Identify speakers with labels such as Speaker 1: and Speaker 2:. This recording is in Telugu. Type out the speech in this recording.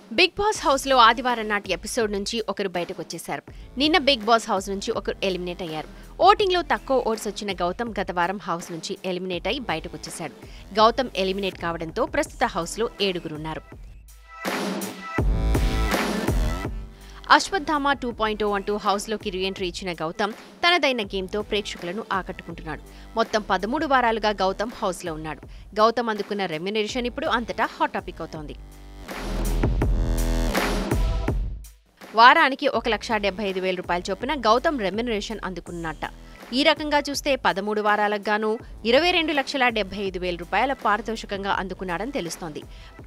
Speaker 1: బిగ్ బాస్ హౌస్ లో ఆదివారం నాటి ఎపిసోడ్ నుంచి ఒకరు బయటకు వచ్చేశారు నిన్న బిగ్ బాస్ హౌస్ నుంచి ఒకరు ఎలిమినేట్ అయ్యారు ఓటింగ్ లో తక్కువ ఓట్స్ వచ్చిన గౌతమ్ గత వారం హౌస్ నుంచి ఎలిమినేట్ అయి బయటకు వచ్చేశాడు గౌతమ్ ఎలిమినేట్ కావడంతో ప్రస్తుత హౌస్ లో ఏడుగురున్నారు అశ్వత్థామ టూ పాయింట్ అంటూ హౌస్లోకి రీఎంట్రీ ఇచ్చిన గౌతమ్ తనదైన గేమ్తో ప్రేక్షకులను ఆకట్టుకుంటున్నాడు మొత్తం పదమూడు వారాలుగా గౌతమ్ హౌస్లో ఉన్నాడు గౌతమ్ అందుకున్న రెమ్యునరేషన్ ఇప్పుడు అంతటా హాట్ టాపిక్ అవుతోంది వారానికి ఒక లక్ష డెబ్బై ఐదు వేల రూపాయల చొప్పున గౌతమ్ రెమ్యునరేషన్ అందుకున్నట్ట ఈ రకంగా చూస్తే పదమూడు వారాలకు గాను ఇరవై రెండు లక్షల డెబ్బై ఐదు వేల రూపాయల పారితోషికంగా అందుకున్నాడని తెలుస్తోంది